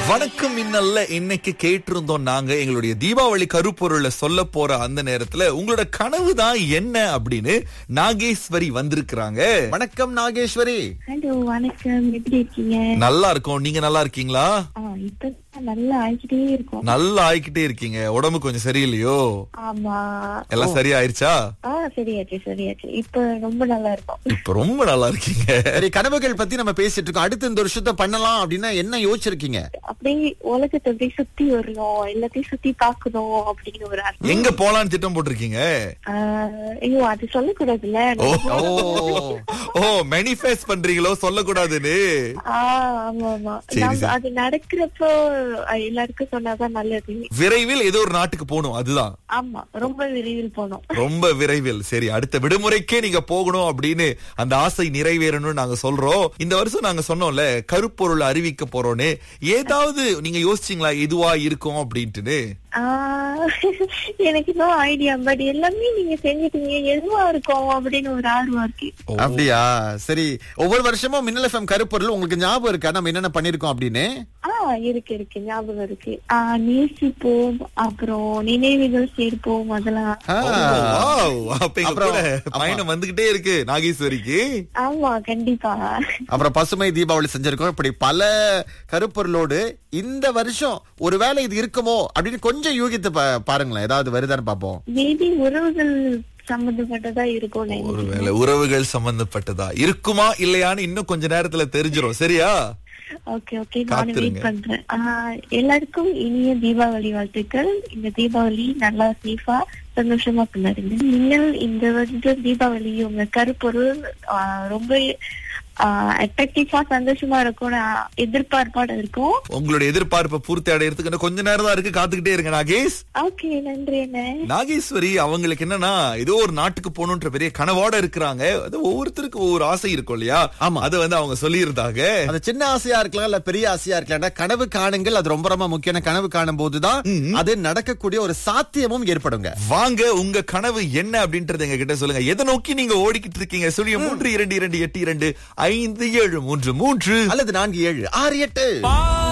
வணக்கம் இன்னல்ல இன்னைக்கு கேட்டிருந்தோம் நாங்க எங்களுடைய தீபாவளி கருப்பொருளை சொல்ல போற அந்த நேரத்துல உங்களோட கனவு தான் என்ன அப்படின்னு நாகேஸ்வரி வந்திருக்கிறாங்க வணக்கம் நாகேஸ்வரி ஹலோ வணக்கம் எப்படி இருக்கீங்க நல்லா இருக்கோம் நீங்க நல்லா இருக்கீங்களா ஆ இப்ப நல்லா ஆகிட்டே இருக்கும் நல்லா ஆயிக்கிட்டே இருக்கீங்க உடம்பு கொஞ்சம் சரியில்லையோ ஆமா எல்லாம் சரியாயிருச்சா ஆ சரியாச்சு சரியாச்சு இப்ப ரொம்ப நல்லா இருக்கும் இப்ப ரொம்ப நல்லா இருக்கீங்க சரி கனவுகள் பத்தி நம்ம பேசிட்டு இருக்கோம் அடுத்து இந்த வருஷத்தை பண்ணலாம் அப்படின்னா என்ன யோசிச்சிருக்கீங்க அப்படியே உலகத்தை அப்படியே சுத்தி வரணும் எல்லாத்தையும் சுத்தி பார்க்கணும் அப்படின்னு ஒரு ஆசை எங்க போலான்னு திட்டம் போட்டிருக்கீங்க ஆ, ஐயோ அது சொல்லக்கூடாதுல்ல ஓ ஓ ஓ மேனிஃபெஸ்ட் பண்றீங்களோ சொல்லக்கூடாதுன்னு ஆ, ஆமா ஆமா சரி, நம்ம சரி. அது நடக்கிறப்போ அஹ், எல்லாருக்கும் சொன்னாதான் நல்லது விரைவில் ஏதோ ஒரு நாட்டுக்கு போகணும் அதுதான் ஆமா ரொம்ப விரைவில் போனோம் ரொம்ப விரைவில் சரி அடுத்த விடுமுறைக்கே நீங்க போகணும் அப்படின்னு அந்த ஆசை நிறைவேறணும்னு நாங்க சொல்றோம் இந்த வருஷம் நாங்க சொன்னோம்ல கருப்பொருள் அறிவிக்க போறோம்னு ஏதாவது நீங்க யோசிச்சீங்களா எதுவா இருக்கும் அப்படின்ட்டுன்னு ஆ, எனக்கு இன்னும் ஐடியா பட் எல்லாமே நீங்க செஞ்சுட்டீங்க எதுவா இருக்கும் அப்படின்னு ஒரு ஆர்வம் இருக்கு அப்படியா சரி ஒவ்வொரு வருஷமும் மின்னல் எஃப்எம் கருப்பொருள் உங்களுக்கு ஞாபகம் இருக்கா நம்ம என்னென்ன பண்ணிருக்கோம் அப்படின்னு ஆ இருக்கு இருக்கு ஞாபகம் இருக்கு ஆ, நேசிப்போம் அப்புறம் நினைவுகள் சேர்ப்போம் அதெல்லாம் ஆ, Wow, அப்ப எங்க அப்புறம், கூட ஆமா. பயணம் வந்துகிட்டே இருக்கு நாகேஸ்வரிக்கு ஆமா கண்டிப்பா அப்புறம் பசுமை தீபாவளி செஞ்சிருக்கோம் இப்படி பல கருப்பொருளோடு இந்த வருஷம் ஒருவேளை இது இருக்குமோ அப்படின்னு கொஞ்சம் யூகித்து பா- பாருங்களேன் ஏதாவது வருதான்னு பாப்போம் மேபி உறவுகள் சம்பந்தப்பட்டதா இருக்கும் நினைக்கிறேன். ஒருவேளை உறவுகள் சம்பந்தப்பட்டதா இருக்குமா இல்லையான்னு இன்னும் கொஞ்ச நேரத்துல தெரிஞ்சிரும் சரியா ஓகே ஓகே நானும் காத்திருங்க. வெயிட் பண்றேன் ஆ, எல்லாருக்கும் இனிய தீபாவளி வாழ்த்துக்கள் இந்த தீபாவளி நல்லா சேஃபா சந்தோஷமா கொண்டாடுங்க நீங்கள் இந்த வருடம் தீபாவளி உங்க கருப்பொருள் ஆ, ரொம்ப அட்ராக்டிவா சந்தோஷமா இருக்கும் நான் எதிர்பார்ப்போட இருக்கும் உங்களுடைய எதிர்பார்ப்பை பூர்த்தி அடையறதுக்கு இன்னும் கொஞ்ச நேரம் தான் இருக்கு காத்துக்கிட்டே இருங்க நாகேஷ் ஓகே நன்றி என்ன நாகேஸ்வரி அவங்களுக்கு என்னன்னா ஏதோ ஒரு நாட்டுக்கு போகணுன்ற பெரிய கனவோட இருக்கிறாங்க அது ஒவ்வொருத்தருக்கும் ஒவ்வொரு ஆசை இருக்கும் இல்லையா ஆமா. அதை வந்து அவங்க சொல்லியிருந்தாங்க அது சின்ன ஆசையா இருக்கலாம் இல்ல பெரிய ஆசையா இருக்கலாம் கனவு காணுங்கள் அது ரொம்ப ரொம்ப முக்கியம் கனவு காணும் போதுதான் அது நடக்கக்கூடிய ஒரு சாத்தியமும் ஏற்படுங்க வாங்க உங்க கனவு என்ன அப்படின்றத எங்க கிட்ட சொல்லுங்க எதை நோக்கி நீங்க ஓடிக்கிட்டு இருக்கீங்க சொல்லிய மூன்று இரண்டு இரண்டு எட்டு இரண்டு ஐந்து ஏழு மூன்று மூன்று அல்லது நான்கு ஏழு ஆறு எட்டு